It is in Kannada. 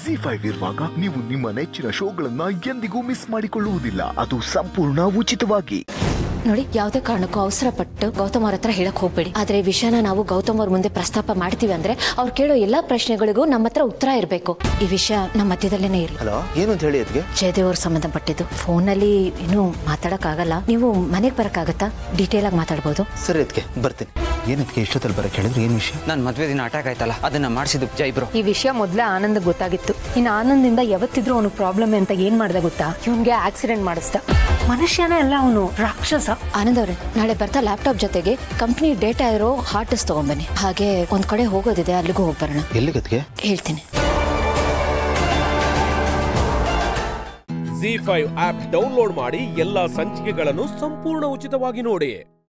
ಜಿ ಫೈವ್ ಇರುವಾಗ ನೀವು ನಿಮ್ಮ ನೆಚ್ಚಿನ ಶೋಗಳನ್ನ ಎಂದಿಗೂ ಮಿಸ್ ಮಾಡಿಕೊಳ್ಳುವುದಿಲ್ಲ ಅದು ಸಂಪೂರ್ಣ ಉಚಿತವಾಗಿ ನೋಡಿ ಯಾವುದೇ ಕಾರಣಕ್ಕೂ ಅವಸರ ಪಟ್ಟು ಗೌತಮ್ ಅವ್ರ ಹತ್ರ ಹೇಳಕ್ ಹೋಗ್ಬೇಡಿ ಆದ್ರೆ ಈ ವಿಷಯನ ನಾವು ಗೌತಮ್ ಅವ್ರ ಮುಂದೆ ಪ್ರಸ್ತಾಪ ಮಾಡ್ತೀವಿ ಅಂದ್ರೆ ಅವ್ರು ಕೇಳೋ ಎಲ್ಲಾ ಪ್ರಶ್ನೆಗಳಿಗೂ ನಮ್ಮ ಹತ್ರ ಉತ್ತರ ಇರಬೇಕು ಈ ವಿಷಯ ನಮ್ಮ ಮಧ್ಯದಲ್ಲೇನೆ ಇರಲಿ ಹಲೋ ಏನು ಅಂತ ಹೇಳಿ ಅದಕ್ಕೆ ಜಯದೇವ್ ಅವ್ರ ಸಂಬಂಧಪಟ್ಟಿದ್ದು ಫೋನಲ್ಲಿ ಇನ್ನೂ ಮಾತಾಡಕ್ ಆಗಲ್ಲ ನೀವು ಮನೆಗೆ ಬರಕ್ಕಾಗತ್ತಾ ಡೀಟೇಲ್ ಆಗಿ ಮಾತಾಡ್ಬೋದು ಸರಿ ಅದಕ್ಕೆ ಬರ್ತೀನಿ ಏನದಕ್ಕೆ ಇಷ್ಟೊತ್ತಲ್ಲಿ ಬರಕ್ಕೆ ಹೇಳಿದ್ರೆ ಏನು ವಿಷಯ ನನ್ನ ಮದ್ವೆ ದಿನ ಅಟ್ಯಾಕ್ ಆಯ್ತಲ್ಲ ಅದನ್ನ ಮಾಡಿಸಿದ್ದು ಜೈ ಬ್ರೋ ಈ ವಿಷಯ ಮೊದಲೇ ಆನಂದ್ ಗೊತ್ತಾಗಿತ್ತು ಇನ್ನು ಆನಂದಿಂದ ಯಾವತ್ತಿದ್ರೂ ಅವನು ಪ್ರಾಬ್ಲಮ್ ಅಂತ ಏನ್ ಮಾಡ್ದ ಗೊತ್ತಾ ಇವನ್ಗೆ ಆಕ್ಸಿಡೆಂಟ್ ಮಾಡಿಸ್ದ ಮನುಷ್ಯನೇ ಅಲ್ಲ ಅವನು ರಾಕ್ಷಸ ಆನಂದ್ ಅವ್ರೆ ನಾಳೆ ಬರ್ತಾ ಲ್ಯಾಪ್ಟಾಪ್ ಜೊತೆಗೆ ಕಂಪ್ನಿ ಡೇಟಾ ಇರೋ ಹಾರ್ಡ್ ಡಿಸ್ಕ್ ತಗೊಂಬನ್ನಿ ಹಾಗೆ ಒಂದ್ ಕಡೆ ಹೋಗೋದಿದೆ ಅಲ್ಲಿಗೂ ಹೋಗ್ಬರೋಣ ಎಲ್ಲಿಗದ್ಗೆ ಹೇಳ್ತೀನಿ ಜಿ ಫೈವ್ ಆಪ್ ಡೌನ್ಲೋಡ್ ಮಾಡಿ ಎಲ್ಲಾ ಸಂಚಿಕೆಗಳನ್ನು ಸಂಪೂರ್ಣ ಉಚಿತವಾಗಿ ನೋಡಿ